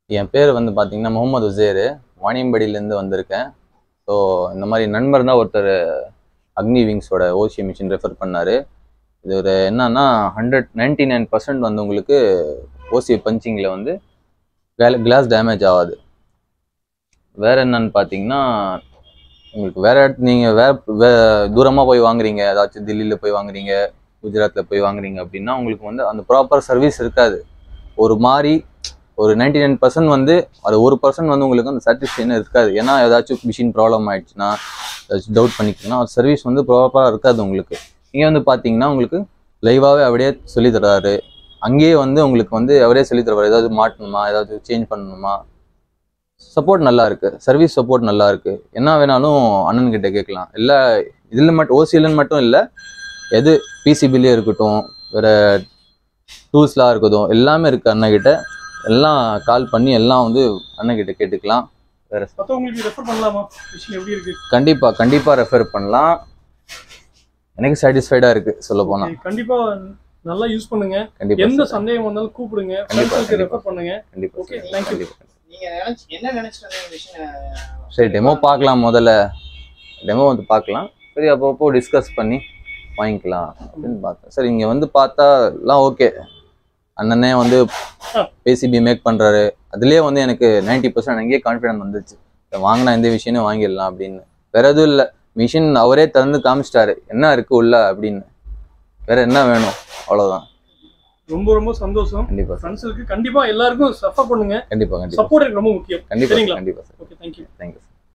என் பேர் வந்து பார்த்தீங்கன்னா முகமது உசேர் வாணியம்படியிலேருந்து வந்திருக்கேன் ஸோ இந்த மாதிரி நண்பர் தான் ஒருத்தர் அக்னி விங்ஸோட ஓசி மிஷின் ரெஃபர் பண்ணார் இது ஒரு என்னன்னா ஹண்ட்ரட் நைன்டி நைன் பர்சன்ட் வந்து உங்களுக்கு ஓசி பஞ்சிங்கில் வந்து கிளாஸ் டேமேஜ் ஆகாது வேற என்னன்னு பார்த்தீங்கன்னா உங்களுக்கு வேற இடத்து நீங்கள் வேற வே தூரமாக போய் வாங்குறீங்க ஏதாச்சும் தில்லியில் போய் வாங்குறீங்க குஜராத்தில் போய் வாங்குறீங்க அப்படின்னா உங்களுக்கு வந்து அந்த ப்ராப்பர் சர்வீஸ் இருக்காது ஒரு மாதிரி ஒரு நைன்டி நைன் பர்சன்ட் வந்து அது ஒரு பர்சன்ட் வந்து உங்களுக்கு அந்த சாட்டிஸ்ஃபேக்ஷன் இருக்காது ஏன்னா ஏதாச்சும் மிஷின் ப்ராப்ளம் ஆயிடுச்சுன்னா ஏதாச்சும் டவுட் பண்ணிக்கிங்கன்னா அது சர்வீஸ் வந்து ப்ராப்பராக இருக்காது உங்களுக்கு இங்கே வந்து பார்த்தீங்கன்னா உங்களுக்கு லைவாகவே அப்படியே சொல்லி தர்றாரு அங்கேயே வந்து உங்களுக்கு வந்து அவரே சொல்லி தருவார் ஏதாவது மாட்டணுமா ஏதாவது சேஞ்ச் பண்ணணுமா சப்போர்ட் நல்லா இருக்கு சர்வீஸ் சப்போர்ட் நல்லா இருக்கு என்ன வேணாலும் அண்ணன் கிட்ட கேட்கலாம் இல்லை இதில் மட்டும் ஓசிஎல்னு மட்டும் இல்லை எது பிசிபிலே இருக்கட்டும் வேற டூல்ஸ்லாம் இருக்கட்டும் எல்லாமே இருக்கு அண்ணன் கிட்ட எல்லாம் கால் பண்ணி எல்லாம் வந்து அண்ணன் கிட்ட கேட்டுக்கலாம் வேற மற்றவங்களுக்கு ரெஃபர் பண்ணலாமா மிஷின் எப்படி இருக்கு கண்டிப்பா கண்டிப்பா ரெஃபர் பண்ணலாம் எனக்கு சாட்டிஸ்ஃபைடா இருக்கு சொல்ல போனா Okay, கண்டிப்பா நல்லா யூஸ் பண்ணுங்க கண்டிப்பா எந்த sir. சந்தேகம் வந்தாலும் கூப்பிடுங்க கண்டிப்பா, ஃப்ரெண்ட்ஸுக்கு கண்டிப்பா. ரெஃபர் பண்ணுங்க கண்டிப்பா Okay, sir. thank you. கண்டிப்பா. நீங்க நினைச்சு என்ன நினைச்சிட்டு வந்தீங்க மிஷின் சரி டெமோ பார்க்கலாம் முதல்ல டெமோ வந்து பார்க்கலாம் சரி அப்பப்போ டிஸ்கஸ் பண்ணி வாங்கிக்கலாம் அப்படின்னு பார்த்தேன் சரி இங்கே வந்து பார்த்தா எல்லாம் ஓகே அண்ணனே வந்து பேசிபி மேக் பண்ணுறாரு அதுலேயே வந்து எனக்கு நைன்டி பர்சன்ட் அங்கேயே கான்ஃபிடன்ஸ் வந்துச்சு இதை வாங்கினா எந்த விஷயமும் வாங்கிடலாம் அப்படின்னு வேற எதுவும் இல்லை மிஷின் அவரே திறந்து காமிச்சிட்டாரு என்ன இருக்கு உள்ள அப்படின்னு வேற என்ன வேணும் அவ்வளோதான் ரொம்ப ரொம்ப சந்தோஷம் கண்டிப்பாக சார் ஃப்ரெண்ட்ஸுக்கு கண்டிப்பா எல்லாருக்கும் சஃபர் பண்ணுங்க கண்டிப்பாக கண்டிப்பாக சப்போர்ட் எனக்கு ரொம்ப முக்கியம் கண்டிப்பாக சரிங்களா? கண்டிப்பாக sir okay thank you thank you sir